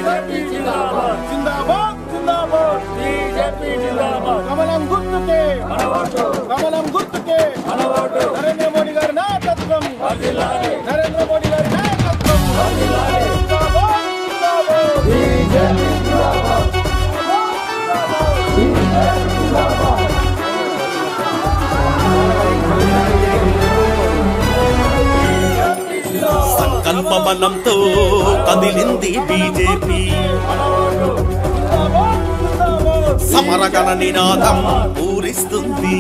BJP జిందాబాద్ జిందాబాద్ జిందాబాద్ BJP జిందాబాద్ కమలం గుర్తుకే మన ఓటు కమలం గుర్తుకే మన ఓటు నరేంద్ర మోడీ గారి నాయకత్వం వర్ధిల్లాలి. నరేంద్ర మోడీ గారి నాయకత్వం వర్ధిల్లాలి. జిందాబాద్ జిందాబాద్ బీజేపీ జిందాబాద్ సంకల్ప బలంతో కదిలింది బీజేపీ జిందాబాద్ జిందాబాద్ సమరగణ నినాదం పూరిస్తుంది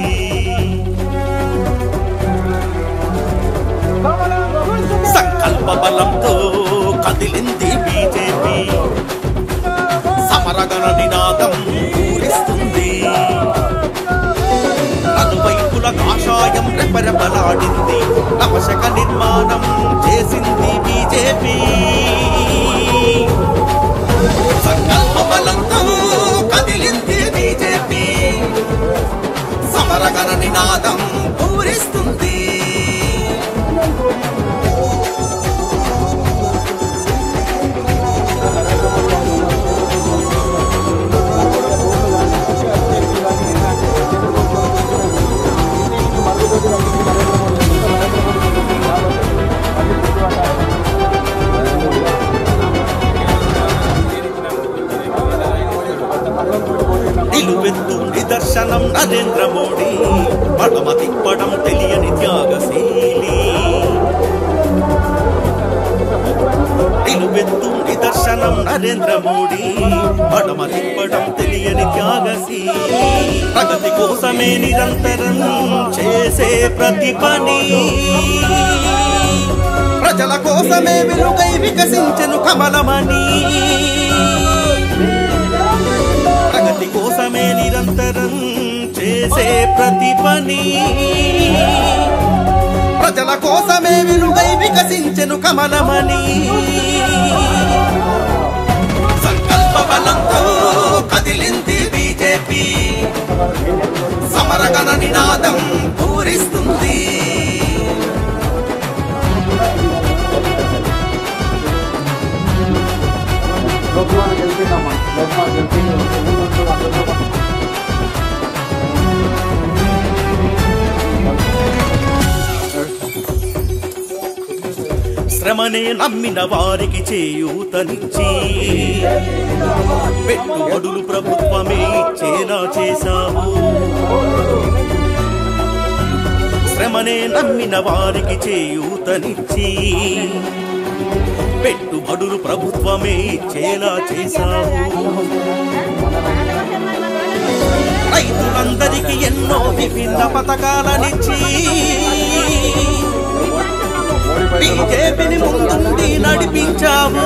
కమలం గుర్తుకే సంకల్ప బలంతో కదిలింది బీజేపీ సమరగణ నినాదం పూరిస్తుంది నలువైపుల కాషాయం రెపరెపలాడింది నవశక నిర్మాణం చేసింది బీజేపీ సంకల్ప బలంతో కదిలింది బీజేపీ సమరగణ నినాదం పూరిస్తుంది నిలువెత్తు నిదర్శనం నరేంద్ర మోడీ పడమ తిప్పడం తెలియని త్యాగశీలి నిలువెత్తు నిదర్శనం నరేంద్ర మోడీ పడమ తిప్పడం తెలియని త్యాగశీలి ప్రగతి కోసమే నిరంతరం చేసే ప్రతి పని ప్రజల కోసమే వెలుగై వికసించెను కమలమని ప్రగతి కోసమే నిరంతరం చేసే ప్రతి పని ప్రజల కోసమే వెలుగై వికసించెను కమలమని సంకల్ప బలంతో కదిలింది బీజేపీ సమరగణ నినాదం పూరిస్తుంది శ్రమనే నమ్మిన వారికి చేయూతనిచ్చి పెట్టుబడులు ప్రభుత్వమే ఇచ్చేలా చేశావు శ్రమనే నమ్మిన వారికి చేయూతనిచ్చి పెట్టుబడులు ప్రభుత్వమే ఇచ్చేలా చేశావు రైతులందరికీ ఎన్నో విభిన్న పథకాలనిచ్చి బీజేపీని ముందుండి నడిపించావు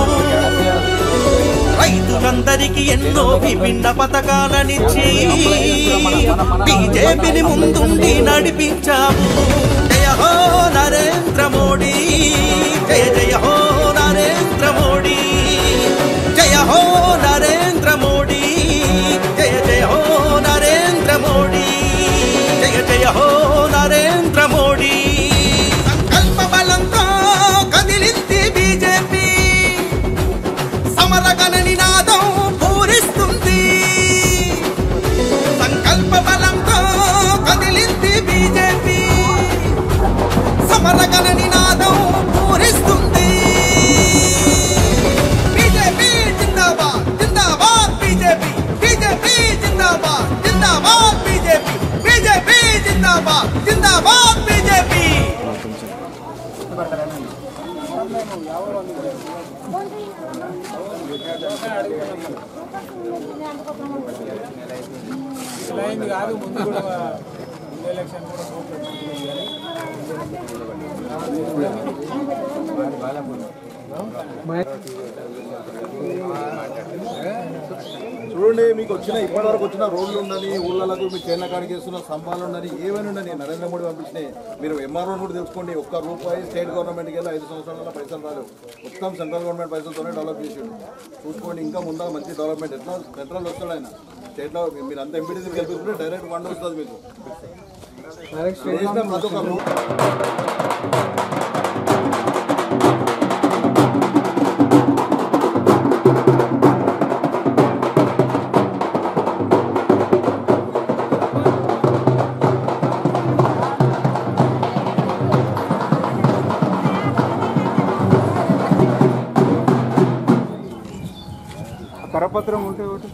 రైతులందరికీ ఎన్నో విభిన్న పథకాలనిచ్చి బీజేపీని ముందుండి నడిపించావు జయ హో నరేంద్ర మోడీ జయ జయ హో నరేంద్ర మోడీ జయ హో నరేంద్ర మోడీ జయ జయ హో నరేంద్ర మోడీ జయ జయ హో నరేంద్ర మోడీ సంకల్ప బలంతో కదిలింది బీజేపీ సమరగణ నినాదం పూరిస్తుంది సంకల్ప బలంతో కదిలింది బీజేపీ సమరగణ నినాదం పూరిస్తుంది బీజేపీ జిందాబాద్ జిందాబాద్ బీజేపీ బీజేపీ జిందాబాద్ జిందాబాద్ బీజేపీ బీజేపీ జిందాబాద్ జిందాబాద్ బీజేపీ అయింది కాదు ముందు కూడా ముందు ఎలక్షన్ కూడా చూడండి మీకు వచ్చిన ఇప్పటివరకు వచ్చిన రోడ్లు ఉండని ఊళ్ళకు మీ చేనుల కాడికి వేస్తున్న స్తంభాలు ఉండని ఏమైనా ఉండని నరేంద్ర మోడీ పంపించినాయి మీరు ఎంఆర్ఓ కూడా తెలుసుకోండి ఒక్క రూపాయి స్టేట్ గవర్నమెంట్కి వెళ్ళి ఐదు సంవత్సరాల పైసలు రాలేవు మొత్తం సెంట్రల్ గవర్నమెంట్ పైసలతోనే డెవలప్ చేసిండు చూసుకోండి ఇంకా ముందా మంచి డెవలప్మెంట్ ఎట్లా సెంట్రల్ వస్తాడు ఆయన స్టేట్లో మీరు అంత ఎంపీడీసీ గెలిపిస్తుంటే డైరెక్ట్ ఫండ్ వస్తుంది మీకు చేసిన ప్రతి ఒక్క రూ- కరపత్రం ఉంటే ఒకటి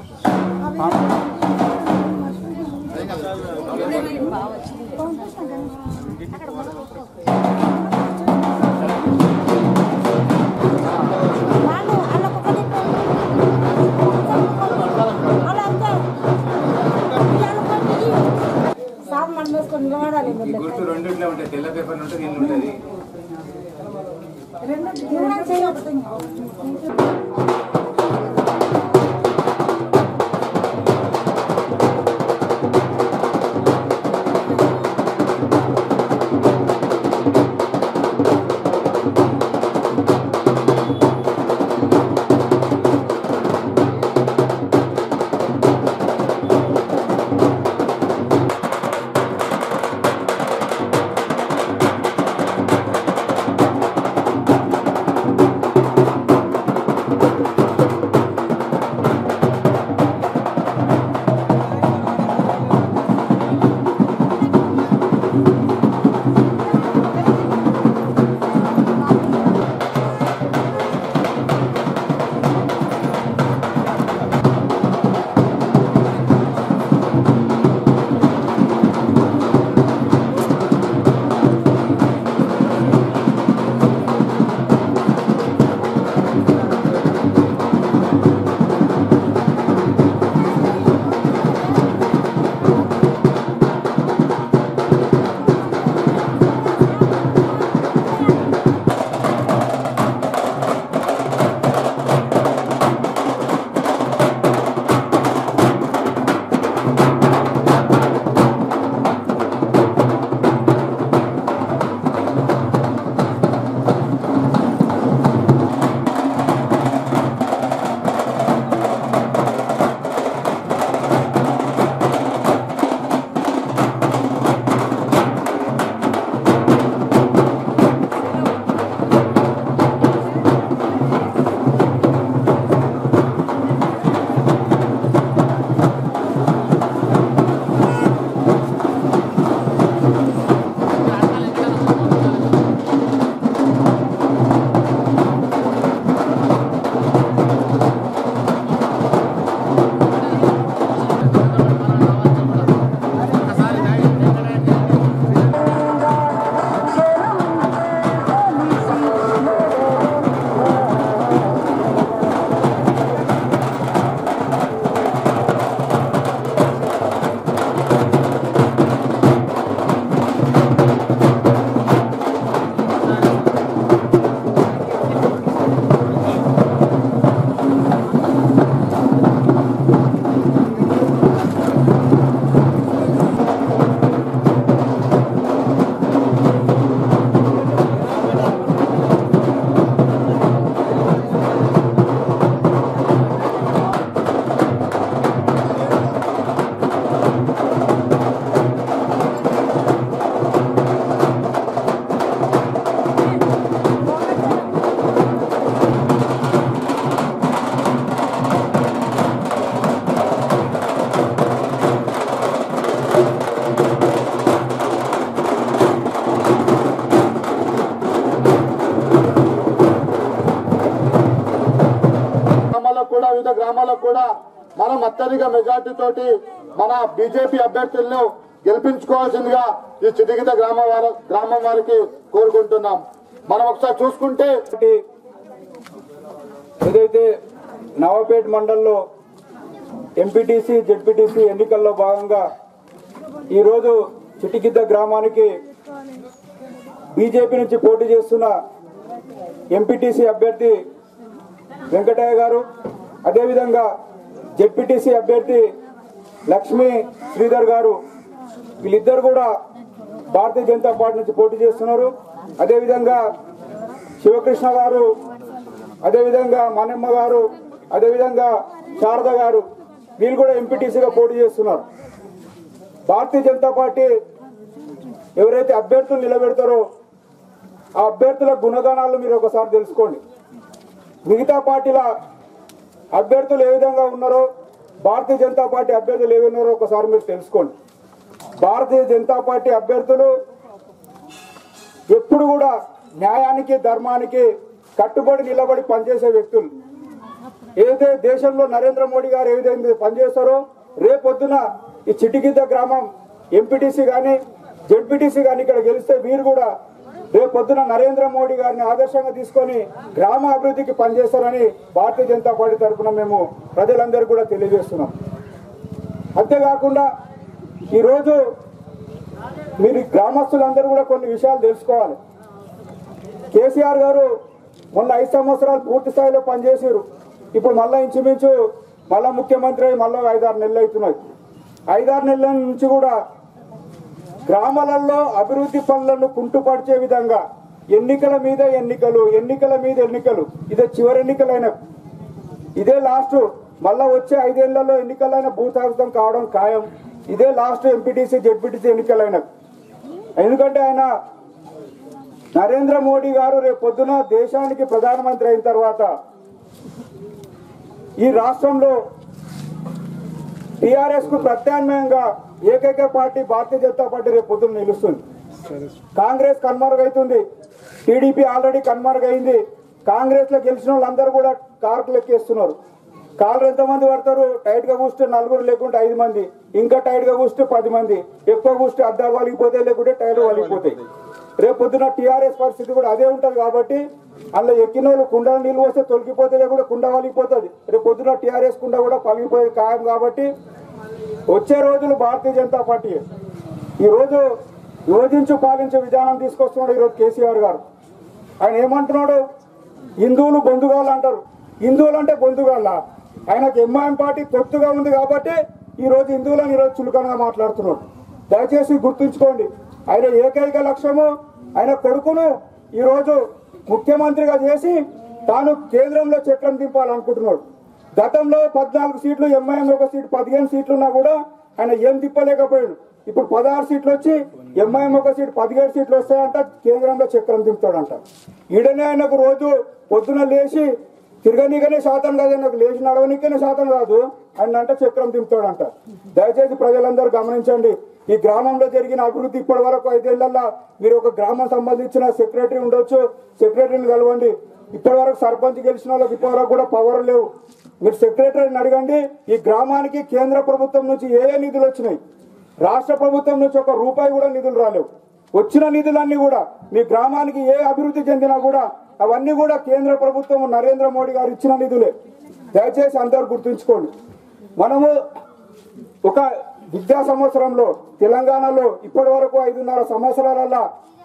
వాళ్ళు వాళ్ళకొకటి అలా అంతే సార్ మనం వేసుకొని నిలబడాలి ఈ గుర్తు రెండిట్లో ఉంటాయి తెల్ల పేపర్ ఉంటుంది ఇల్లు ఉంటుంది రెండు చేయొచ్చు గ్రామాల్లో కూడా వివిధ గ్రామాల్లో కూడా మనం అత్యధిక మెజార్టీ తోటి మన బీజేపీ అభ్యర్థులను గెలిపించుకోవాల్సిందిగా ఈ చిటికిత గ్రామ వార గ్రామం వారికి కోరుకుంటున్నాం మనం ఒకసారి చూసుకుంటే ఒకటి ఏదైతే నవాపేట్ మండల్లో ఎంపీటీసీ జెడ్పీటీసీ ఎన్నికల్లో భాగంగా ఈరోజు చిటికిద్ద గ్రామానికి బీజేపీ నుంచి పోటీ చేస్తున్న ఎంపీటీసీ అభ్యర్థి వెంకటయ్య గారు అదేవిధంగా జెడ్పీటీసీ అభ్యర్థి లక్ష్మీ శ్రీధర్ గారు వీళ్ళిద్దరు కూడా భారతీయ జనతా పార్టీ నుంచి పోటీ చేస్తున్నారు అదేవిధంగా శివకృష్ణ గారు అదేవిధంగా మనమ్మ గారు అదేవిధంగా శారద గారు వీళ్ళు కూడా ఎంపీటీసీగా పోటీ చేస్తున్నారు భారతీయ జనతా పార్టీ ఎవరైతే అభ్యర్థులు నిలబెడతారో ఆ అభ్యర్థుల గుణగణాలు మీరు ఒకసారి తెలుసుకోండి మిగతా పార్టీల అభ్యర్థులు ఏ విధంగా ఉన్నారో భారతీయ జనతా పార్టీ అభ్యర్థులు ఏ ఉన్నారో ఒకసారి మీరు తెలుసుకోండి భారతీయ జనతా పార్టీ అభ్యర్థులు ఎప్పుడు కూడా న్యాయానికి ధర్మానికి కట్టుబడి నిలబడి పనిచేసే వ్యక్తులు ఏదైతే దేశంలో నరేంద్ర మోడీ గారు ఏదైతే పనిచేస్తారో రేపొద్దున ఈ చిటిగిద్ద గ్రామం ఎంపీటీసీ కానీ జెడ్పీటీసీ కానీ ఇక్కడ గెలిస్తే వీరు కూడా రేపొద్దున నరేంద్ర మోడీ గారిని ఆదర్శంగా తీసుకొని గ్రామ అభివృద్ధికి పనిచేస్తారని భారతీయ జనతా పార్టీ తరఫున మేము ప్రజలందరికీ కూడా తెలియజేస్తున్నాం అంతేకాకుండా ఈరోజు మీరు గ్రామస్తులందరూ కూడా కొన్ని విషయాలు తెలుసుకోవాలి కేసీఆర్ గారు మొన్న ఐదు సంవత్సరాలు పూర్తి స్థాయిలో పనిచేసారు ఇప్పుడు మళ్ళా ఇంచుమించు మళ్ళా ముఖ్యమంత్రి అయి మళ్ళా ఐదారు నెలలు అవుతున్నాయి ఐదారు నెలల నుంచి కూడా గ్రామాలలో అభివృద్ధి పనులను కుంటుపరిచే విధంగా ఎన్నికల మీద ఎన్నికలు ఎన్నికల మీద ఎన్నికలు ఇదే చివరి ఎన్నికలైన ఇదే లాస్ట్ మళ్ళా వచ్చే ఐదేళ్లలో ఎన్నికలైన భూతావితం కావడం ఖాయం ఇదే లాస్ట్ ఎంపీటీసీ జెడ్పీటీసీ ఎన్నికలైన ఎందుకంటే ఆయన నరేంద్ర మోడీ గారు రేపు పొద్దున దేశానికి ప్రధానమంత్రి అయిన తర్వాత ఈ రాష్ట్రంలో టిఆర్ఎస్ కు ప్రత్యామ్నాయంగా ఏకైక పార్టీ భారతీయ జనతా పార్టీ రేపు పొద్దున నిలుస్తుంది కాంగ్రెస్ కన్మరుగైతుంది టీడీపీ ఆల్రెడీ కన్మరుగైంది కాంగ్రెస్ లో గెలిచిన వాళ్ళందరూ కూడా కార్కు లెక్కేస్తున్నారు కాళ్ళు ఎంతమంది పడతారు టైట్ గా కూస్తే నలుగురు లేకుంటే ఐదు మంది ఇంకా టైట్ గా కూస్తే పది మంది ఎక్కువ కూస్తే అద్దాలు వలిగిపోతాయి లేకుంటే టైర్లు వలిగిపోతాయి రేపు పొద్దున టీఆర్ఎస్ పరిస్థితి కూడా అదే ఉంటది కాబట్టి అందులో ఎక్కిన వాళ్ళు కుండ నీళ్ళు వస్తే తొలగిపోతే లేకుండా కుండ వలిగిపోతుంది రేపు పొద్దున టీఆర్ఎస్ కుండ కూడా పలిగిపోయేది ఖాయం కాబట్టి వచ్చే రోజులు భారతీయ జనతా పార్టీ ఈ రోజు యోజించు పాలించే విధానం తీసుకొస్తున్నాడు ఈరోజు కేసీఆర్ గారు ఆయన ఏమంటున్నాడు హిందువులు బొందుగాళ్ళు అంటారు హిందువులు అంటే బొందుగాళ్ళ ఆయనకు ఎంఐఎం పార్టీ తొత్తుగా ఉంది కాబట్టి ఈ రోజు హిందువులను ఈరోజు చులకనగా మాట్లాడుతున్నాడు దయచేసి గుర్తుంచుకోండి ఆయన ఏకైక లక్ష్యము ఆయన కొడుకును ఈ రోజు ముఖ్యమంత్రిగా చేసి తాను కేంద్రంలో చక్రం దింపాలనుకుంటున్నాడు గతంలో పద్నాలుగు సీట్లు ఎంఐఎం ఒక సీట్ పదిహేను సీట్లు ఉన్నా కూడా ఆయన ఏం తిప్పలేకపోయాడు ఇప్పుడు పదహారు సీట్లు వచ్చి ఎంఐఎం ఒక సీట్ పదిహేడు సీట్లు వస్తాయంట కేంద్రంలో చక్రం దింపుతాడంట ఈడనే ఆయనకు రోజు పొద్దున లేచి తిరగనీకనే శాతం కాదు నాకు లేచి నడవనీకనే శాతం కాదు ఆయన అంటే చక్రం దింపుతాడంట దయచేసి ప్రజలందరూ గమనించండి ఈ గ్రామంలో జరిగిన అభివృద్ధి ఇప్పటి వరకు ఐదేళ్లలో మీరు ఒక గ్రామం సంబంధించిన సెక్రటరీ ఉండొచ్చు సెక్రటరీని కలవండి ఇప్పటి వరకు సర్పంచ్ గెలిచిన వాళ్ళకి ఇప్పటి వరకు కూడా పవర్ లేవు మీరు సెక్రటరీని అడగండి ఈ గ్రామానికి కేంద్ర ప్రభుత్వం నుంచి ఏ ఏ నిధులు వచ్చినాయి రాష్ట్ర ప్రభుత్వం నుంచి ఒక రూపాయి కూడా నిధులు రాలేవు వచ్చిన నిధులన్నీ కూడా మీ గ్రామానికి ఏ అభివృద్ధి చెందినా కూడా అవన్నీ కూడా కేంద్ర ప్రభుత్వం నరేంద్ర మోడీ గారు ఇచ్చిన నిధులే దయచేసి అందరూ గుర్తుంచుకోండి మనము ఒక విద్యా సంవత్సరంలో తెలంగాణలో ఇప్పటి వరకు ఐదున్నర సంవత్సరాలలో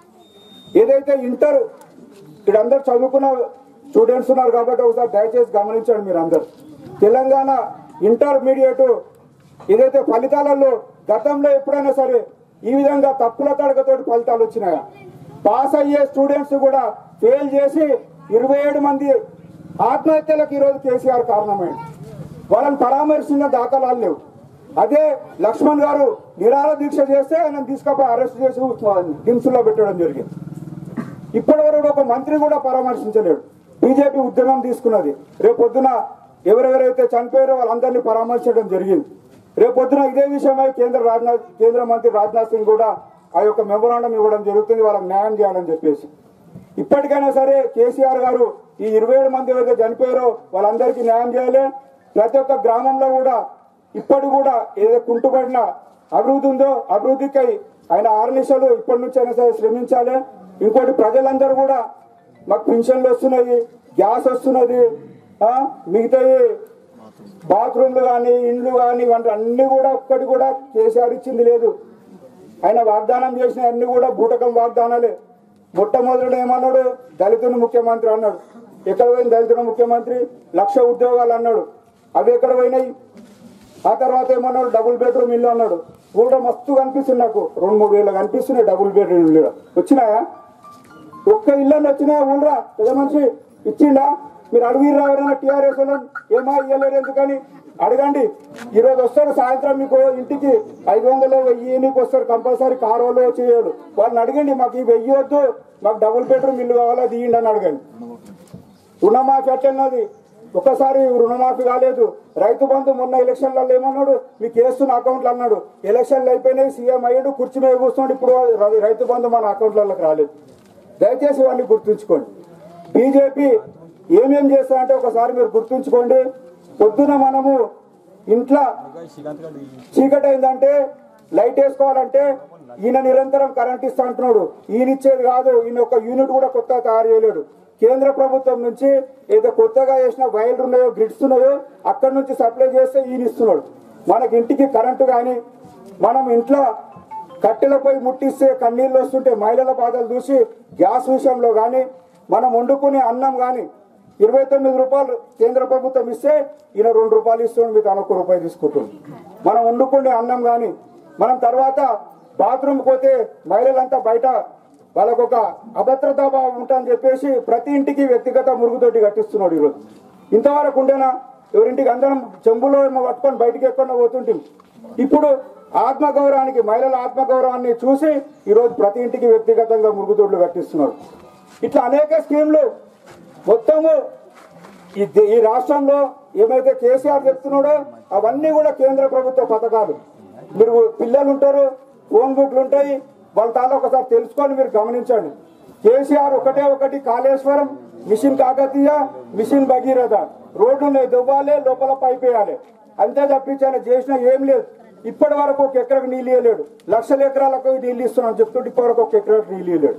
ఏదైతే ఇంటర్ ఇక్కడ అందరు చదువుకున్న స్టూడెంట్స్ ఉన్నారు కాబట్టి ఒకసారి దయచేసి గమనించండి మీరు అందరు తెలంగాణ ఇంటర్మీడియట్ ఏదైతే ఫలితాలలో గతంలో ఎప్పుడైనా సరే ఈ విధంగా తప్పుల తడకతోటి ఫలితాలు వచ్చినాయా పాస్ అయ్యే స్టూడెంట్స్ కూడా ఫెయిల్ చేసి ఇరవై ఏడు మంది ఆత్మహత్యలకు ఈరోజు కేసీఆర్ కారణమైంది వాళ్ళని పరామర్శించిన దాఖలాలు లేవు అదే లక్ష్మణ్ గారు నిరాహార దీక్ష చేస్తే ఆయన తీసుకపోయి అరెస్ట్ చేసి దింసులో పెట్టడం జరిగింది ఇప్పటి వరకు ఒక మంత్రి కూడా పరామర్శించలేడు బీజేపీ ఉద్యమం తీసుకున్నది రేపు పొద్దున ఎవరెవరైతే చనిపోయారో వాళ్ళందరినీ పరామర్శించడం జరిగింది రేపు పొద్దున ఇదే విషయమై కేంద్ర రాజ్నాథ్ కేంద్ర మంత్రి రాజ్నాథ్ సింగ్ కూడా ఆ యొక్క మెమోరాండం ఇవ్వడం జరుగుతుంది వాళ్ళకి న్యాయం చేయాలని చెప్పేసి ఇప్పటికైనా సరే కేసీఆర్ గారు ఈ ఇరవై ఏడు మంది ఎవరైతే చనిపోయారో వాళ్ళందరికీ న్యాయం చేయాలి ప్రతి ఒక్క గ్రామంలో కూడా ఇప్పటి కూడా ఏదో కుంటుపడిన అభివృద్ధి ఉందో అభివృద్ధికై ఆయన ఆర్నిషలు ఇప్పటి నుంచి అయినా సరే శ్రమించాలి ఇంకోటి ప్రజలందరూ కూడా మాకు పింఛన్లు వస్తున్నాయి గ్యాస్ వస్తున్నది ఆ, మిగతాయి బాత్రూమ్లు కానీ ఇండ్లు కానీ ఇవన్నీ అన్ని కూడా ఒక్కటి కూడా కేసీఆర్ ఇచ్చింది లేదు ఆయన వాగ్దానం చేసిన అన్ని కూడా బూటకం వాగ్దానాలే మొట్టమొదటి ఏమన్నాడు దళితుని ముఖ్యమంత్రి అన్నాడు ఎక్కడ పోయింది దళితుని ముఖ్యమంత్రి లక్ష ఉద్యోగాలు అన్నాడు అవి ఎక్కడ పోయినాయి ఆ తర్వాత ఏమన్నాడు డబుల్ బెడ్రూమ్ ఇల్లు అన్నాడు కూడా మస్తు కనిపిస్తుంది నాకు రెండు మూడు వేలు కనిపిస్తున్నాయి డబుల్ బెడ్రూమ్ ఇల్లు వచ్చినాయా ఒక్క ఇల్లు అని వచ్చినా ఊళ్ళరా పెద్ద మనిషి ఇచ్చిండా మీరు అడుగురా ఎవరైనా టీఆర్ఎస్ ఏమా ఇయ్యలేరు ఎందుకని అడగండి ఈ రోజు వస్తారు సాయంత్రం మీకు ఇంటికి ఐదు వందలు వెయ్యి నీకు వస్తారు కంపల్సరీ కారు వాళ్ళు చేయడు వాళ్ళని అడగండి మాకు ఈ వెయ్యి వద్దు మాకు డబుల్ బెడ్రూమ్ ఇల్లు కావాలా తీయండి అని అడగండి రుణమాఫీ అట్లన్నది ఒకసారి రుణమాఫీ కాలేదు రైతు బంధు మొన్న ఎలక్షన్లలో ఏమన్నాడు మీకు వేస్తున్న అకౌంట్లు అన్నాడు ఎలక్షన్లు అయిపోయినాయి సీఎం అయ్యాడు కుర్చీ మీద కూర్చోండి ఇప్పుడు ర- రైతు బంధు మన అకౌంట్లలోకి రాలేదు దయచేసి ఇవన్నీ గుర్తుంచుకోండి బీజేపీ ఏమేం చేస్తారంటే ఒకసారి మీరు గుర్తుంచుకోండి పొద్దున మనము ఇంట్లో చీకటి అయిందంటే లైట్ వేసుకోవాలంటే ఈయన నిరంతరం కరెంట్ ఇస్తా అంటున్నాడు ఈయన ఇచ్చేది కాదు ఈయన ఒక యూనిట్ కూడా కొత్తగా తయారు చేయలేడు కేంద్ర ప్రభుత్వం నుంచి ఏదో కొత్తగా వేసిన వైర్లు ఉన్నాయో గ్రిడ్స్ ఉన్నాయో అక్కడి నుంచి సప్లై చేస్తే ఈయన ఇస్తున్నాడు మనకి ఇంటికి కరెంటు కానీ మనం ఇంట్లో కట్టెలపై ముట్టిస్తే కన్నీళ్ళు వస్తుంటే మహిళల బాధలు చూసి గ్యాస్ విషయంలో కానీ మనం వండుకునే అన్నం కానీ ఇరవై తొమ్మిది రూపాయలు కేంద్ర ప్రభుత్వం ఇస్తే ఈయన రెండు రూపాయలు ఇస్తుంది మీకు ఒక్క రూపాయి తీసుకుంటుంది మనం వండుకునే అన్నం కానీ మనం తర్వాత బాత్రూమ్ పోతే మహిళలంతా బయట వాళ్ళకు ఒక అభద్రతా భావం ఉంటుందని చెప్పేసి ప్రతి ఇంటికి వ్యక్తిగత మురుగుతోటి కట్టిస్తున్నాడు ఈరోజు ఇంతవరకు ఉండేనా ఎవరింటికి అందరం చెంబులో ఏమో పట్టుకొని బయటికి ఎక్కడ పోతుంటాం ఇప్పుడు ఆత్మగౌరవానికి మహిళల ఆత్మగౌరవాన్ని చూసి ఈరోజు ప్రతి ఇంటికి వ్యక్తిగతంగా మురుగుతోడ్లు కట్టిస్తున్నారు ఇట్లా అనేక స్కీమ్లు మొత్తము ఈ దే- ఈ రాష్ట్రంలో ఏమైతే కేసీఆర్ చెప్తున్నాడో అవన్నీ కూడా కేంద్ర ప్రభుత్వ పథకాలు మీరు పిల్లలు ఉంటారు ఫోన్ బుక్లు ఉంటాయి వాళ్ళ తాలో ఒకసారి తెలుసుకొని మీరు గమనించండి కేసీఆర్ ఒకటే ఒకటి కాళేశ్వరం మిషన్ కాకతీయ మిషన్ భగీరథ రోడ్లు ఉన్నాయి దువ్వాలి లోపల పైప్ వేయాలి అంతే తప్పించి ఆయన చేసిన ఏం లేదు ఇప్పటి వరకు ఒక ఎకరకు నీళ్ళు ఇవ్వలేడు లక్షల ఎకరాలకు నీళ్ళు ఇస్తున్నాను చెప్తుంటే ఇప్పటి వరకు ఒక ఎకరకు నీళ్ళు ఇవ్వలేడు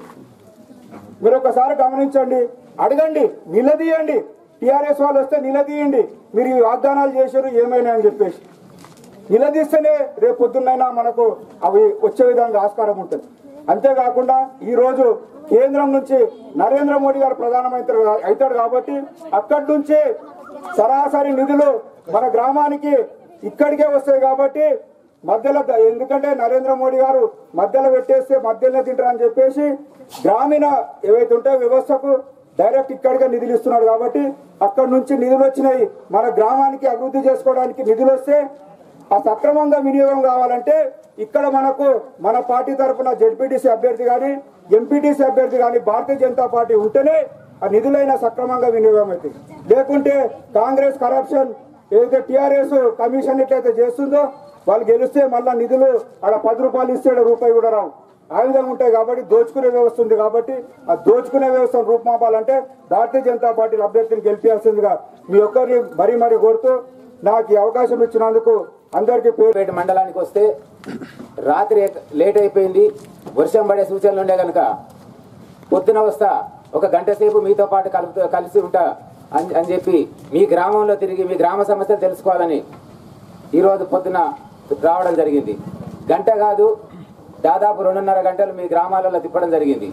మీరు ఒకసారి గమనించండి అడగండి నిలదీయండి టిఆర్ఎస్ వాళ్ళు వస్తే నిలదీయండి మీరు ఈ వాగ్దానాలు చేశారు ఏమైనా అని చెప్పేసి నిలదీస్తేనే రేపు పొద్దున్నైనా మనకు అవి వచ్చే విధంగా ఆస్కారం ఉంటుంది అంతేకాకుండా ఈ రోజు కేంద్రం నుంచి నరేంద్ర మోడీ గారు ప్రధానమంత్రి అవుతాడు కాబట్టి అక్కడి నుంచి సరాసరి నిధులు మన గ్రామానికి ఇక్కడికే వస్తాయి కాబట్టి మధ్యలో ద- ఎందుకంటే నరేంద్ర మోడీ గారు మధ్యలో పెట్టేస్తే మధ్యలో తింటారని చెప్పేసి గ్రామీణ ఏవైతే ఉంటాయో వ్యవస్థకు డైరెక్ట్ ఇక్కడికే నిధులు ఇస్తున్నాడు కాబట్టి అక్కడి నుంచి నిధులు వచ్చినాయి మన గ్రామానికి అభివృద్ధి చేసుకోవడానికి నిధులు వస్తే ఆ సక్రమంగా వినియోగం కావాలంటే ఇక్కడ మనకు మన పార్టీ తరఫున జడ్పీటీసీ అభ్యర్థి కానీ ఎంపీటీసీ అభ్యర్థి కానీ భారతీయ జనతా పార్టీ ఉంటేనే ఆ నిధులైన సక్రమంగా వినియోగం అవుతుంది లేకుంటే కాంగ్రెస్ కరప్షన్ ఏదైతే టిఆర్ఎస్ కమిషన్ ఎట్లయితే చేస్తుందో వాళ్ళు గెలిస్తే మళ్ళా నిధులు ఆడ పది రూపాయలు ఇస్తే ఈడ రూపాయి కూడా రావు ఆ విధంగా ఉంటాయి కాబట్టి దోచుకునే వ్యవస్థ ఉంది కాబట్టి ఆ దోచుకునే వ్యవస్థను రూపుమాపాలంటే భారతీయ జనతా పార్టీ అభ్యర్థిని గెలిపించాల్సిందిగా మీ ఒక్కరిని మరీ మరీ కోరుతూ నాకు ఈ అవకాశం ఇచ్చినందుకు అందరికీ పేరు పేట మండలానికి వస్తే రాత్రి లేట్ అయిపోయింది వర్షం పడే సూచనలు ఉండే కనుక పొద్దున వస్తా ఒక గంట సేపు మీతో పాటు కలుపుతూ కలిసి ఉంటా అని అని చెప్పి మీ గ్రామంలో తిరిగి మీ గ్రామ సమస్యలు తెలుసుకోవాలని ఈరోజు పొద్దున రావడం జరిగింది గంట కాదు దాదాపు రెండున్నర గంటలు మీ గ్రామాలలో తిప్పడం జరిగింది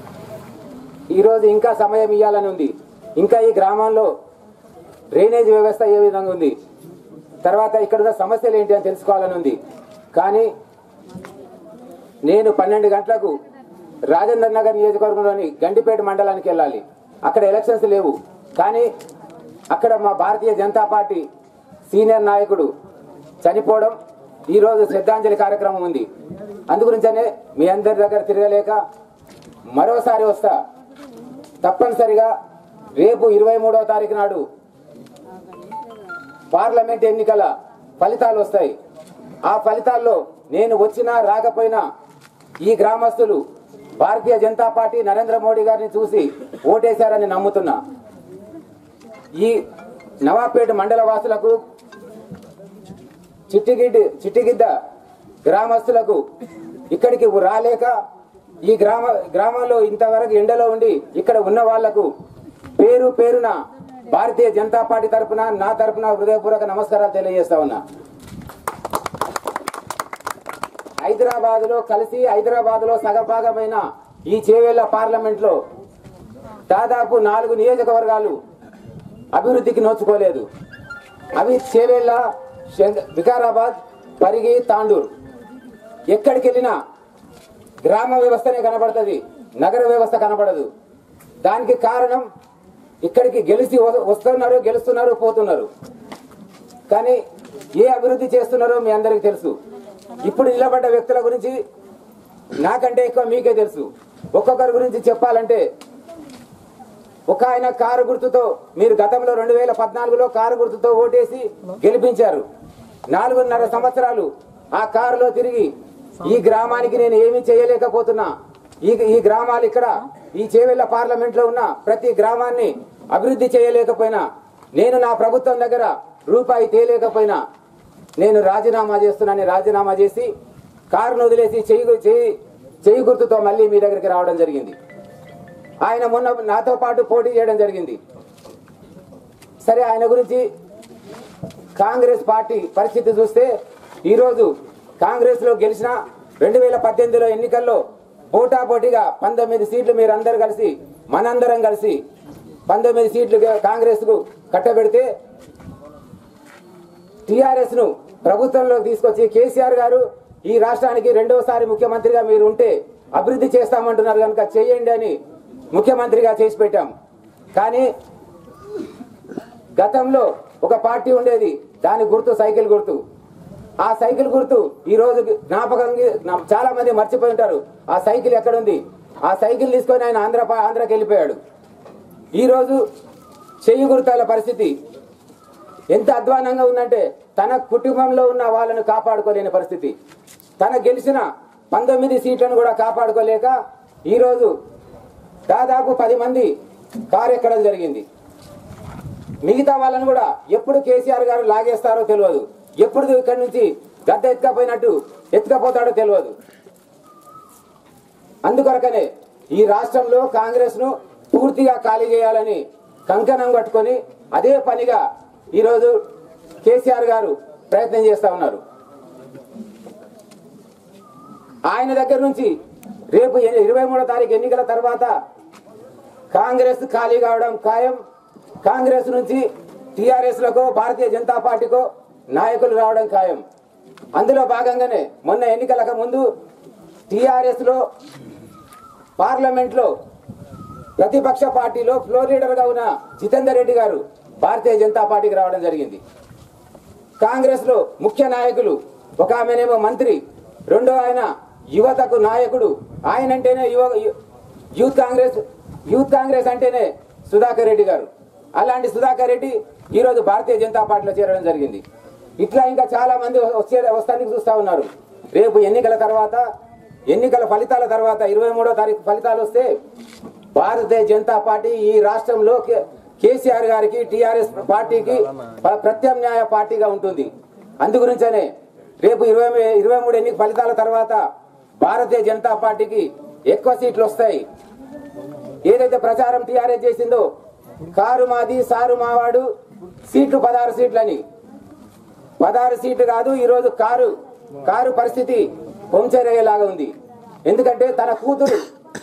ఈరోజు ఇంకా సమయం ఇవ్వాలని ఉంది ఇంకా ఈ గ్రామాల్లో డ్రైనేజ్ వ్యవస్థ ఏ విధంగా ఉంది తర్వాత ఇక్కడ ఉన్న సమస్యలు ఏంటి అని తెలుసుకోవాలని ఉంది కానీ నేను పన్నెండు గంటలకు రాజేందర్ నగర్ నియోజకవర్గంలోని గండిపేట మండలానికి వెళ్ళాలి అక్కడ ఎలక్షన్స్ లేవు కానీ అక్కడ మా భారతీయ జనతా పార్టీ సీనియర్ నాయకుడు చనిపోవడం ఈరోజు శ్రద్ధాంజలి కార్యక్రమం ఉంది అందుగురించనే మీ అందరి దగ్గర తిరగలేక మరోసారి వస్తా తప్పనిసరిగా రేపు ఇరవై మూడవ తారీఖు నాడు పార్లమెంట్ ఎన్నికల ఫలితాలు వస్తాయి ఆ ఫలితాల్లో నేను వచ్చినా రాకపోయినా ఈ గ్రామస్తులు భారతీయ జనతా పార్టీ నరేంద్ర మోడీ గారిని చూసి ఓటేశారని నమ్ముతున్నా ఈ నవాపేట మండల వాసులకు చిట్టిగిడ్డి చిట్టిగిద్ద గ్రామస్తులకు ఇక్కడికి రాలేక ఈ గ్రామ గ్రామంలో ఇంతవరకు ఎండలో ఉండి ఇక్కడ ఉన్న వాళ్లకు పేరు పేరున భారతీయ జనతా పార్టీ తరపున నా తరపున హృదయపూర్వక నమస్కారాలు తెలియజేస్తా ఉన్నా హైదరాబాద్ లో కలిసి హైదరాబాద్ లో సగభాగమైన ఈ చేవేళ్ల పార్లమెంట్ లో దాదాపు నాలుగు నియోజకవర్గాలు అభివృద్ధికి నోచుకోలేదు అవి చేవేళ్ల శంక- వికారాబాద్ పరిగి తాండూరు ఎక్కడికి వెళ్ళినా గ్రామ వ్యవస్థనే కనబడుతుంది నగర వ్యవస్థ కనబడదు దానికి కారణం ఇక్కడికి గెలిచి వ- వస్తున్నారు గెలుస్తున్నారు పోతున్నారు కానీ ఏ అభివృద్ధి చేస్తున్నారో మీ అందరికీ తెలుసు ఇప్పుడు నిలబడ్డ వ్యక్తుల గురించి నాకంటే ఎక్కువ మీకే తెలుసు ఒక్కొక్కరి గురించి చెప్పాలంటే ఒక ఆయన కారు గుర్తుతో మీరు గతంలో రెండు వేల పద్నాలుగులో కారు గుర్తుతో ఓటేసి గెలిపించారు నాలుగున్నర సంవత్సరాలు ఆ కారులో తిరిగి ఈ గ్రామానికి నేను ఏమీ చేయలేకపోతున్నా ఈ ఈ గ్రామాలు ఇక్కడ ఈ చేవెళ్ల పార్లమెంట్ లో ఉన్న ప్రతి గ్రామాన్ని అభివృద్ధి చేయలేకపోయినా నేను నా ప్రభుత్వం దగ్గర రూపాయి తేలేకపోయినా నేను రాజీనామా చేస్తున్నానని రాజీనామా చేసి కారును వదిలేసి చెయ్యి చెయ్యి చెయ్యి గుర్తుతో మళ్ళీ మీ దగ్గరికి రావడం జరిగింది ఆయన మొన్న నాతో పాటు పోటీ చేయడం జరిగింది సరే ఆయన గురించి కాంగ్రెస్ పార్టీ పరిస్థితి చూస్తే ఈరోజు కాంగ్రెస్ లో గెలిచిన రెండు వేల పద్దెనిమిదిలో ఎన్నికల్లో పోటాపోటీగా పంతొమ్మిది సీట్లు మీరు అందరు కలిసి మనందరం కలిసి పంతొమ్మిది సీట్లు కాంగ్రెస్ కు కట్టబెడితే టిఆర్ఎస్ ను ప్రభుత్వంలోకి తీసుకొచ్చి కేసీఆర్ గారు ఈ రాష్ట్రానికి రెండవసారి ముఖ్యమంత్రిగా మీరు ఉంటే అభివృద్ధి చేస్తామంటున్నారు కనుక చేయండి అని ముఖ్యమంత్రిగా చేసి పెట్టాం కానీ గతంలో ఒక పార్టీ ఉండేది దాని గుర్తు సైకిల్ గుర్తు ఆ సైకిల్ గుర్తు ఈ రోజు జ్ఞాపకంగా నా- చాలా మంది మర్చిపోయి ఉంటారు ఆ సైకిల్ ఎక్కడుంది ఆ సైకిల్ తీసుకొని ఆయన ఆంధ్ర ఆంధ్రాకి వెళ్ళిపోయాడు ఈ రోజు చెయ్యి గుర్తాల పరిస్థితి ఎంత అధ్వానంగా ఉందంటే తన కుటుంబంలో ఉన్న వాళ్ళను కాపాడుకోలేని పరిస్థితి తన గెలిచిన పంతొమ్మిది సీట్లను కూడా కాపాడుకోలేక ఈరోజు దాదాపు పది మంది కారు ఎక్కడం జరిగింది మిగతా వాళ్ళని కూడా ఎప్పుడు కేసీఆర్ గారు లాగేస్తారో తెలియదు ఎప్పుడు ఇక్కడి నుంచి గద్ద ఎత్తుకపోయినట్టు ఎత్తుకపోతాడో తెలియదు అందుకొరకనే ఈ రాష్ట్రంలో కాంగ్రెస్ ను పూర్తిగా ఖాళీ చేయాలని కంకణం కట్టుకొని అదే పనిగా ఈరోజు కేసీఆర్ గారు ప్రయత్నం చేస్తా ఉన్నారు ఆయన దగ్గర నుంచి రేపు ఇరవై మూడో తారీఖు ఎన్నికల తర్వాత కాంగ్రెస్ ఖాళీ కావడం ఖాయం కాంగ్రెస్ నుంచి టిఆర్ఎస్ లకు భారతీయ జనతా పార్టీకో నాయకులు రావడం ఖాయం అందులో భాగంగానే మొన్న ఎన్నికలకు ముందు టిఆర్ఎస్ లో పార్లమెంట్ లో ప్రతిపక్ష పార్టీలో ఫ్లోర్ లీడర్ గా ఉన్న జితేందర్ రెడ్డి గారు భారతీయ జనతా పార్టీకి రావడం జరిగింది కాంగ్రెస్ లో ముఖ్య నాయకులు ఒక ఆమెనేమో మంత్రి రెండో ఆయన యువతకు నాయకుడు ఆయన అంటేనే యువ యూత్ కాంగ్రెస్ యూత్ కాంగ్రెస్ అంటేనే సుధాకర్ రెడ్డి గారు అలాంటి సుధాకర్ రెడ్డి ఈ రోజు భారతీయ జనతా పార్టీలో చేరడం జరిగింది ఇట్లా ఇంకా చాలా మంది వచ్చే వస్తానికి చూస్తా ఉన్నారు రేపు ఎన్నికల తర్వాత ఎన్నికల ఫలితాల తర్వాత ఇరవై మూడో తారీఖు ఫలితాలు వస్తే భారతీయ జనతా పార్టీ ఈ రాష్ట్రంలో కే- కేసీఆర్ గారికి టిఆర్ఎస్ పార్టీకి ప- ప్రత్యామ్నాయ పార్టీగా ఉంటుంది అందుగురించనే రేపు ఇరవై ఇరవై మూడు ఎన్నిక ఫలితాల తర్వాత భారతీయ జనతా పార్టీకి ఎక్కువ సీట్లు వస్తాయి ఏదైతే ప్రచారం టీఆర్ఎస్ చేసిందో కారు మాది సారు మావాడు సీట్లు పదహారు సీట్లని పదహారు సీట్లు కాదు ఈ రోజు కారు కారు పరిస్థితి పొంచరయ్యేలాగా ఉంది ఎందుకంటే తన కూతురు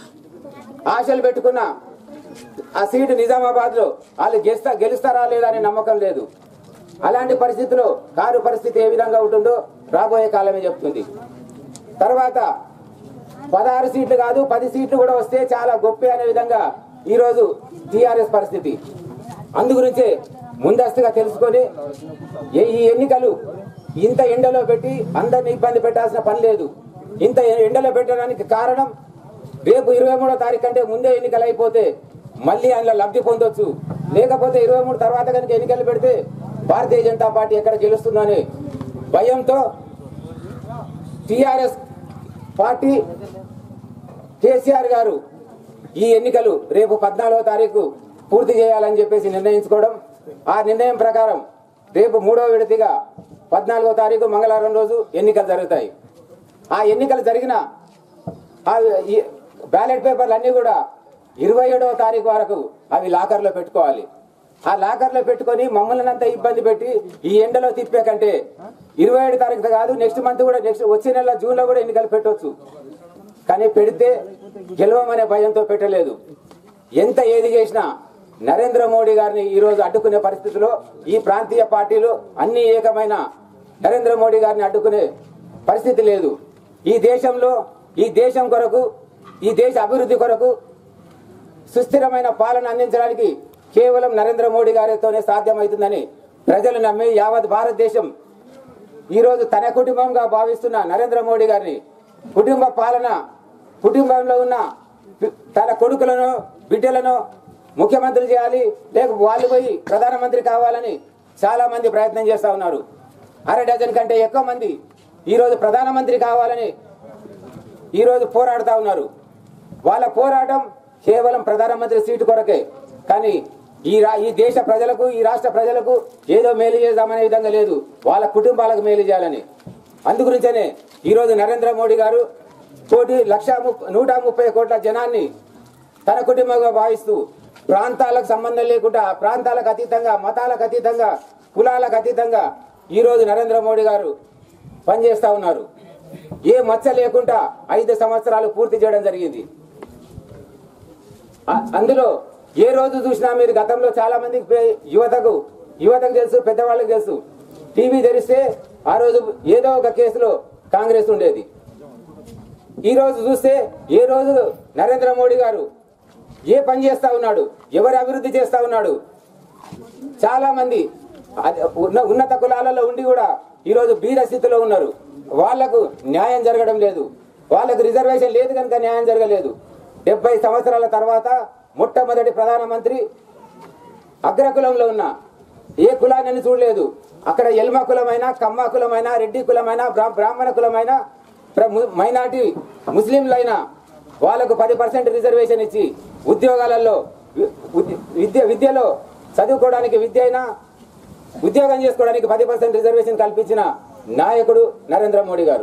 ఆశలు పెట్టుకున్న ఆ సీటు నిజామాబాద్ లో వాళ్ళు గెలుస్తా గెలుస్తారా లేదా అనే నమ్మకం లేదు అలాంటి పరిస్థితిలో కారు పరిస్థితి ఏ విధంగా ఉంటుందో రాబోయే కాలమే చెప్తుంది తర్వాత పదహారు సీట్లు కాదు పది సీట్లు కూడా వస్తే చాలా గొప్ప అనే విధంగా ఈ రోజు టిఆర్ఎస్ పరిస్థితి అందుగురించే ముందస్తుగా తెలుసుకొని ఏ- ఈ ఎన్నికలు ఇంత ఎండలో పెట్టి అందరిని ఇబ్బంది పెట్టాల్సిన పని లేదు ఇంత ఎండలో పెట్టడానికి కారణం రేపు ఇరవై మూడో తారీఖు కంటే ముందే ఎన్నికలు అయిపోతే మళ్ళీ అందులో లబ్ధి పొందొచ్చు లేకపోతే ఇరవై మూడు తర్వాత కనుక ఎన్నికలు పెడితే భారతీయ జనతా పార్టీ ఎక్కడ గెలుస్తుందని భయంతో టిఆర్ఎస్ పార్టీ కేసీఆర్ గారు ఈ ఎన్నికలు రేపు పద్నాలుగో తారీఖు పూర్తి చేయాలని చెప్పేసి నిర్ణయించుకోవడం ఆ నిర్ణయం ప్రకారం రేపు మూడో విడతిగా పద్నాలుగో తారీఖు మంగళవారం రోజు ఎన్నికలు జరుగుతాయి ఆ ఎన్నికలు జరిగిన ఆ ఈ బ్యాలెట్ పేపర్లు అన్ని కూడా ఇరవై ఏడవ తారీఖు వరకు అవి లాకర్లో పెట్టుకోవాలి ఆ లాకర్లో పెట్టుకొని మమ్మల్ని అంతా ఇబ్బంది పెట్టి ఈ ఎండలో తిప్పే కంటే ఇరవై ఏడు తారీఖు కాదు నెక్స్ట్ మంత్ కూడా నెక్స్ట్ వచ్చే నెల జూన్ లో కూడా ఎన్నికలు పెట్టవచ్చు కానీ పెడితే గెలవమనే భయంతో పెట్టలేదు ఎంత ఏది చేసినా నరేంద్ర మోడీ గారిని ఈ రోజు అడ్డుకునే పరిస్థితిలో ఈ ప్రాంతీయ పార్టీలు అన్ని ఏకమైన నరేంద్ర మోడీ గారిని అడ్డుకునే పరిస్థితి లేదు ఈ దేశంలో ఈ దేశం కొరకు ఈ దేశ అభివృద్ధి కొరకు సుస్థిరమైన పాలన అందించడానికి కేవలం నరేంద్ర మోడీ గారితోనే సాధ్యమవుతుందని ప్రజలు నమ్మి యావత్ భారతదేశం ఈ రోజు తన కుటుంబంగా భావిస్తున్న నరేంద్ర మోడీ గారిని కుటుంబ పాలన కుటుంబంలో ఉన్న పి- తన కొడుకులను బిడ్డలను ముఖ్యమంత్రి చేయాలి లేక వాళ్ళు పోయి ప్రధానమంత్రి కావాలని చాలా మంది ప్రయత్నం చేస్తా ఉన్నారు అర డజన్ కంటే ఎక్కువ మంది ఈ రోజు ప్రధానమంత్రి కావాలని ఈ రోజు పోరాడుతా ఉన్నారు వాళ్ళ పోరాటం కేవలం ప్రధానమంత్రి సీటు కొరకే కానీ ఈ రా ఈ దేశ ప్రజలకు ఈ రాష్ట్ర ప్రజలకు ఏదో మేలు చేద్దామనే విధంగా లేదు వాళ్ళ కుటుంబాలకు మేలు చేయాలని అందుగురించనే ఈరోజు నరేంద్ర మోడీ గారు కోటి లక్ష ముప్- నూట ముప్పై కోట్ల జనాన్ని తన కుటుంబంగా భావిస్తూ ప్రాంతాలకు సంబంధం లేకుండా ప్రాంతాలకు అతీతంగా మతాలకు అతీతంగా కులాలకు అతీతంగా ఈరోజు నరేంద్ర మోడీ గారు పనిచేస్తా ఉన్నారు ఏ మచ్చ లేకుండా ఐదు సంవత్సరాలు పూర్తి చేయడం జరిగింది అ- అందులో ఏ రోజు చూసినా మీరు గతంలో చాలా మందికి పే- యువతకు యువతకు తెలుసు పెద్దవాళ్ళకి తెలుసు టీవీ తెరిస్తే ఆ రోజు ఏదో ఒక కేసులో కాంగ్రెస్ ఉండేది ఈ రోజు చూస్తే ఏ రోజు నరేంద్ర మోడీ గారు ఏ పని చేస్తా ఉన్నాడు ఎవరి అభివృద్ధి చేస్తా ఉన్నాడు చాలా మంది అది ఉన్న ఉన్నత కులాలలో ఉండి కూడా ఈ రోజు బీద స్థితిలో ఉన్నారు వాళ్లకు న్యాయం జరగడం లేదు వాళ్ళకు రిజర్వేషన్ లేదు కనుక న్యాయం జరగలేదు డెబ్బై సంవత్సరాల తర్వాత మొట్టమొదటి ప్రధానమంత్రి అగ్రకులంలో ఉన్న ఏ కులాన్ని చూడలేదు అక్కడ ఎల్మ కులమైనా కమ్మ కులమైనా రెడ్డి కులమైనా బ్రా- బ్రాహ్మణ కులమైనా ప్ర- ము- మైనార్టీ ముస్లింలైనా వాళ్ళకు పది పర్సెంట్ రిజర్వేషన్ ఇచ్చి ఉద్యోగాలలో వి- ఉద్య- విద్య విద్యలో చదువుకోవడానికి విద్య అయినా ఉద్యోగం చేసుకోవడానికి పది పర్సెంట్ రిజర్వేషన్ కల్పించిన నాయకుడు నరేంద్ర మోడీ గారు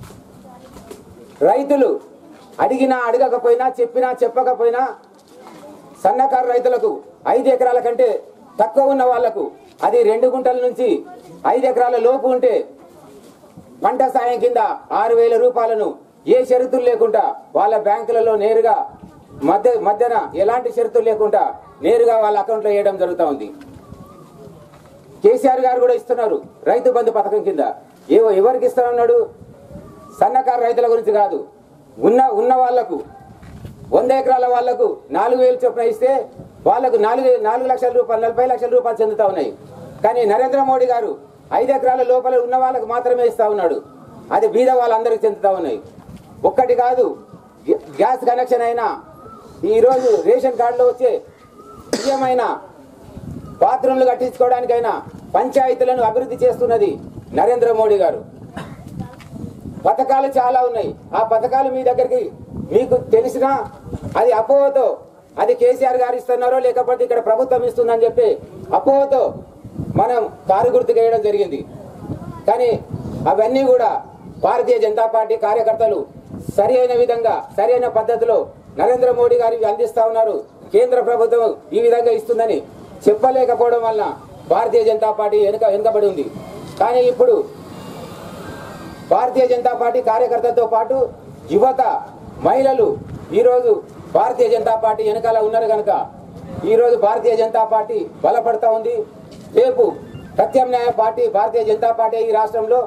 రైతులు అడిగినా అడగకపోయినా చెప్పినా చెప్పకపోయినా సన్నకారు రైతులకు ఐదు ఎకరాల కంటే తక్కువ ఉన్న వాళ్లకు అది రెండు గుంటల నుంచి ఐదు ఎకరాల లోపు ఉంటే పంట సాయం కింద ఆరు వేల రూపాయలను ఏ షరతులు లేకుండా వాళ్ళ బ్యాంకులలో నేరుగా మధ్య మధ్యన ఎలాంటి షరతులు లేకుండా నేరుగా వాళ్ళ అకౌంట్లో వేయడం జరుగుతూ ఉంది కేసీఆర్ గారు కూడా ఇస్తున్నారు రైతు బంధు పథకం కింద ఏవో ఎవరికి ఇస్తానన్నాడు సన్నకారు రైతుల గురించి కాదు ఉన్న ఉన్న వాళ్లకు వంద ఎకరాల వాళ్లకు నాలుగు వేలు చొప్పున ఇస్తే వాళ్లకు నాలుగు నాలుగు లక్షల రూపాయలు నలభై లక్షల రూపాయలు చెందుతా ఉన్నాయి కానీ నరేంద్ర మోడీ గారు ఐదు ఎకరాల లోపల ఉన్న వాళ్ళకు మాత్రమే ఇస్తా ఉన్నాడు అది బీద వాళ్ళందరికీ చెందుతా ఉన్నాయి ఒక్కటి కాదు గ్యా- గ్యాస్ కనెక్షన్ అయినా ఈరోజు రేషన్ కార్డులో వచ్చే బియ్యమైన బాత్రూంలు కట్టించుకోవడానికైనా పంచాయతీలను అభివృద్ధి చేస్తున్నది నరేంద్ర మోడీ గారు పథకాలు చాలా ఉన్నాయి ఆ పథకాలు మీ దగ్గరికి మీకు తెలిసినా అది అపోహతో అది కేసీఆర్ గారు ఇస్తున్నారో లేకపోతే ఇక్కడ ప్రభుత్వం ఇస్తుందని చెప్పి అపోహతో మనం కారు గుర్తుకు వేయడం జరిగింది కానీ అవన్నీ కూడా భారతీయ జనతా పార్టీ కార్యకర్తలు సరి అయిన విధంగా సరి అయిన పద్ధతిలో నరేంద్ర మోడీ గారికి అందిస్తా ఉన్నారు కేంద్ర ప్రభుత్వం ఈ విధంగా ఇస్తుందని చెప్పలేకపోవడం వల్ల భారతీయ జనతా పార్టీ వెనుక వెనుకబడి ఉంది కానీ ఇప్పుడు భారతీయ జనతా పార్టీ కార్యకర్తలతో పాటు యువత మహిళలు ఈరోజు భారతీయ జనతా పార్టీ వెనకాల ఉన్నారు కనుక ఈరోజు భారతీయ జనతా పార్టీ బలపడతా ఉంది రేపు ప్రత్యామ్నాయ పార్టీ భారతీయ జనతా పార్టీ ఈ రాష్ట్రంలో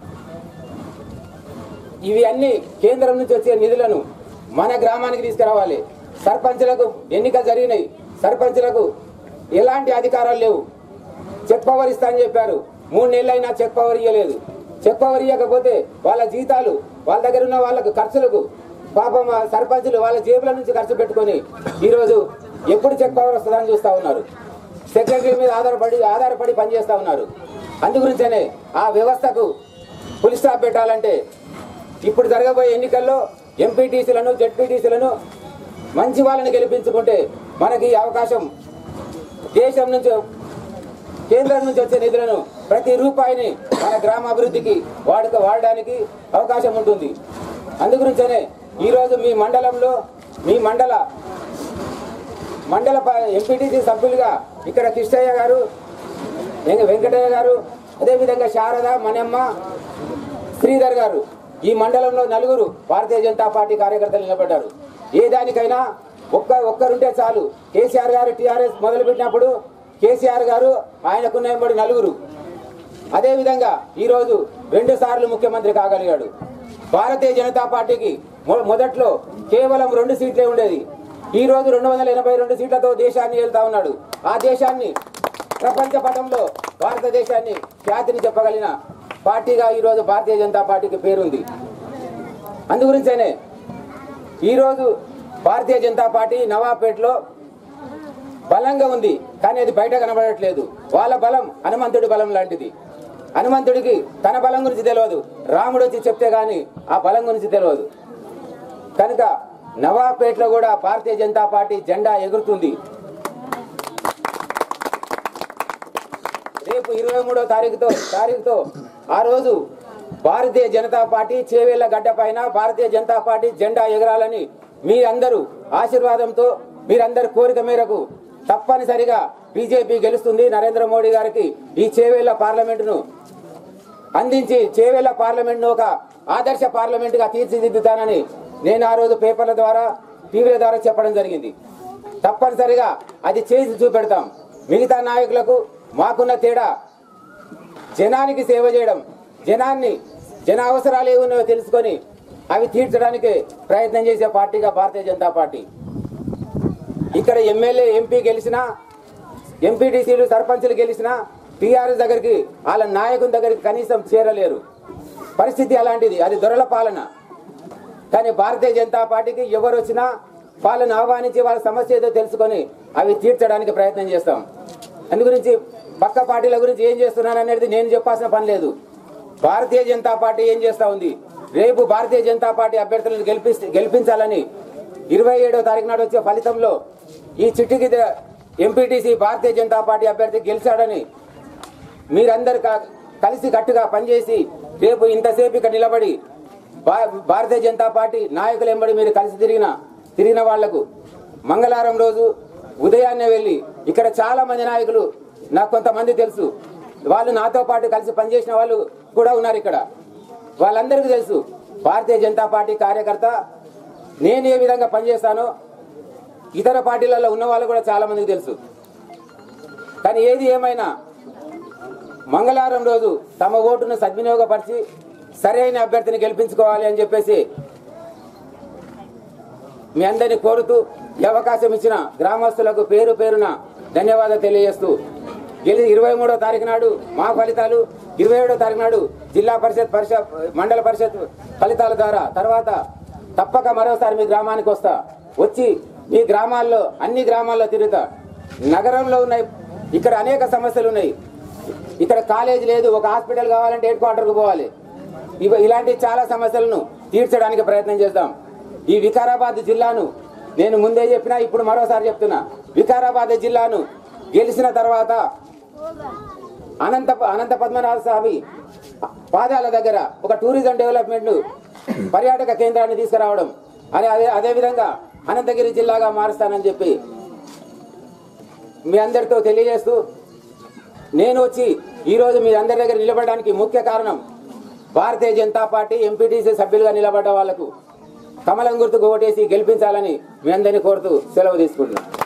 ఇవి అన్ని కేంద్రం నుంచి వచ్చే నిధులను మన గ్రామానికి తీసుకురావాలి సర్పంచులకు ఎన్నికలు జరిగినాయి సర్పంచులకు ఎలాంటి అధికారాలు లేవు చెక్ పవర్ ఇస్తా అని చెప్పారు మూడు నెలలైనా చెక్ పవర్ ఇవ్వలేదు చెక్ పవర్ ఇవ్వకపోతే వాళ్ళ జీతాలు వాళ్ళ దగ్గర ఉన్న వాళ్ళకు ఖర్చులకు పాపం ఆ సర్పంచులు వాళ్ళ జేబుల నుంచి ఖర్చు పెట్టుకొని ఈరోజు ఎప్పుడు చెక్ పవర్ వస్తుందని చూస్తా ఉన్నారు సెక్రటరీ మీద ఆధారపడి ఆధారపడి పనిచేస్తా ఉన్నారు అందుగురించనే ఆ వ్యవస్థకు పులి స్టాప్ పెట్టాలంటే ఇప్పుడు జరగబోయే ఎన్నికల్లో ఎంపీటీసీలను జెడ్పీటీసీలను మంచి వాళ్ళని గెలిపించుకుంటే మనకి ఈ అవకాశం దేశం నుంచి కేంద్రం నుంచి వచ్చే నిధులను ప్రతి రూపాయిని మన గ్రామ అభివృద్ధికి వాడుక వాడడానికి అవకాశం ఉంటుంది అందుగురించనే ఈరోజు మీ మండలంలో మీ మండల మండల ఎంపీటీసీ సభ్యులుగా ఇక్కడ కృష్ణయ్య గారు వెంక- వెంకటయ్య గారు అదేవిధంగా శారద మనమ్మ శ్రీధర్ గారు ఈ మండలంలో నలుగురు భారతీయ జనతా పార్టీ కార్యకర్తలు నిలబడ్డారు ఏ దానికైనా ఒక్క ఒక్కరుంటే చాలు కేసీఆర్ గారు టీఆర్ఎస్ మొదలుపెట్టినప్పుడు కేసీఆర్ గారు ఆయనకున్న వెంబడి నలుగురు అదేవిధంగా ఈరోజు రెండు సార్లు ముఖ్యమంత్రి కాగలిగాడు భారతీయ జనతా పార్టీకి మొ- మొదట్లో కేవలం రెండు సీట్లే ఉండేది ఈ రోజు రెండు వందల ఎనభై రెండు సీట్లతో దేశాన్ని వెళ్తా ఉన్నాడు ఆ దేశాన్ని ప్రపంచ పటంలో భారతదేశాన్ని ఖ్యాతిని చెప్పగలిగిన పార్టీగా ఈ రోజు భారతీయ జనతా పార్టీకి పేరుంది అందుగురించేనే ఈరోజు భారతీయ జనతా పార్టీ నవాపేటలో బలంగా ఉంది కానీ అది బయట కనబడట్లేదు వాళ్ళ బలం హనుమంతుడి బలం లాంటిది హనుమంతుడికి తన బలం గురించి తెలియదు రాముడు వచ్చి చెప్తే గాని ఆ బలం గురించి తెలియదు కనుక నవాపేటలో కూడా భారతీయ జనతా పార్టీ జెండా ఎగురుతుంది రేపు ఇరవై మూడో తారీఖుతో తారీఖుతో ఆ రోజు భారతీయ జనతా పార్టీ చేవేళ్ల గడ్డ పైన భారతీయ జనతా పార్టీ జెండా ఎగరాలని మీరందరూ ఆశీర్వాదంతో మీరందరి కోరిక మేరకు తప్పనిసరిగా బీజేపీ గెలుస్తుంది నరేంద్ర మోడీ గారికి ఈ చేవేళ్ల పార్లమెంటును అందించి చేవేళ్ల పార్లమెంట్ ను ఒక ఆదర్శ పార్లమెంట్ గా తీర్చిదిద్దుతానని నేను ఆ రోజు పేపర్ల ద్వారా టీవీల ద్వారా చెప్పడం జరిగింది తప్పనిసరిగా అది చేసి చూపెడతాం మిగతా నాయకులకు మాకున్న తేడా జనానికి సేవ చేయడం జనాన్ని జన అవసరాలు ఏమున్నాయో తెలుసుకొని అవి తీర్చడానికి ప్రయత్నం చేసే పార్టీగా భారతీయ జనతా పార్టీ ఇక్కడ ఎమ్మెల్యే ఎంపీ గెలిచినా ఎంపీటీసీలు సర్పంచులు గెలిచినా టీఆర్ఎస్ దగ్గరికి వాళ్ళ నాయకుని దగ్గరికి కనీసం చేరలేరు పరిస్థితి అలాంటిది అది దొరల పాలన కానీ భారతీయ జనతా పార్టీకి ఎవరు వచ్చినా వాళ్ళని ఆహ్వానించి వాళ్ళ సమస్య ఏదో తెలుసుకొని అవి తీర్చడానికి ప్రయత్నం చేస్తాం అందు గురించి పక్క పార్టీల గురించి ఏం చేస్తున్నాను అనేది నేను చెప్పాల్సిన పని లేదు భారతీయ జనతా పార్టీ ఏం చేస్తా ఉంది రేపు భారతీయ జనతా పార్టీ అభ్యర్థులను గెలిపి గెలిపించాలని ఇరవై ఏడో తారీఖు నాడు వచ్చే ఫలితంలో ఈ చిట్టికి ఎంపీటీసీ భారతీయ జనతా పార్టీ అభ్యర్థి గెలిచాడని మీరందరు క- కలిసి కట్టుగా పనిచేసి రేపు ఇంతసేపు ఇక్కడ నిలబడి భా- భారతీయ జనతా పార్టీ నాయకులు ఎంబడి మీరు కలిసి తిరిగిన తిరిగిన వాళ్లకు మంగళవారం రోజు ఉదయాన్నే వెళ్ళి ఇక్కడ చాలా మంది నాయకులు నాకు కొంతమంది తెలుసు వాళ్ళు నాతో పాటు కలిసి పనిచేసిన వాళ్ళు కూడా ఉన్నారు ఇక్కడ వాళ్ళందరికీ తెలుసు భారతీయ జనతా పార్టీ కార్యకర్త నేను ఏ విధంగా పనిచేస్తానో ఇతర పార్టీలలో ఉన్న వాళ్ళు కూడా చాలా మందికి తెలుసు కానీ ఏది ఏమైనా మంగళవారం రోజు తమ ఓటును సద్వినియోగపరిచి సరైన అభ్యర్థిని గెలిపించుకోవాలి అని చెప్పేసి మీ అందరిని కోరుతూ ఈ అవకాశం ఇచ్చిన గ్రామస్తులకు పేరు పేరున ధన్యవాదాలు తెలియజేస్తూ గెలి ఇరవై మూడో తారీఖు నాడు మా ఫలితాలు ఇరవై ఏడో తారీఖు నాడు జిల్లా పరిషత్ పరిషత్ మండల పరిషత్ ఫలితాల ద్వారా తర్వాత తప్పక మరోసారి మీ గ్రామానికి వస్తా వచ్చి మీ గ్రామాల్లో అన్ని గ్రామాల్లో తిరుగుతా నగరంలో ఉన్నాయి ఇక్కడ అనేక సమస్యలు ఉన్నాయి ఇక్కడ కాలేజ్ లేదు ఒక హాస్పిటల్ కావాలంటే హెడ్ క్వార్టర్కు పోవాలి ఇవ ఇలాంటి చాలా సమస్యలను తీర్చడానికి ప్రయత్నం చేద్దాం ఈ వికారాబాద్ జిల్లాను నేను ముందే చెప్పినా ఇప్పుడు మరోసారి చెప్తున్నా వికారాబాద్ జిల్లాను గెలిచిన తర్వాత అనంత అనంత పద్మనాభ స్వామి పాదాల దగ్గర ఒక టూరిజం డెవలప్మెంట్ పర్యాటక కేంద్రాన్ని తీసుకురావడం అని అదే అదే విధంగా అనంతగిరి జిల్లాగా మారుస్తానని చెప్పి మీ అందరితో తెలియజేస్తూ నేను వచ్చి ఈ రోజు మీ అందరి దగ్గర నిలబడడానికి ముఖ్య కారణం భారతీయ జనతా పార్టీ ఎంపీటీసీ సభ్యులుగా నిలబడ్డ వాళ్లకు కమలం గుర్తుకు ఓటేసి గెలిపించాలని మీ అందరినీ కోరుతూ సెలవు తీసుకుంటున్నాను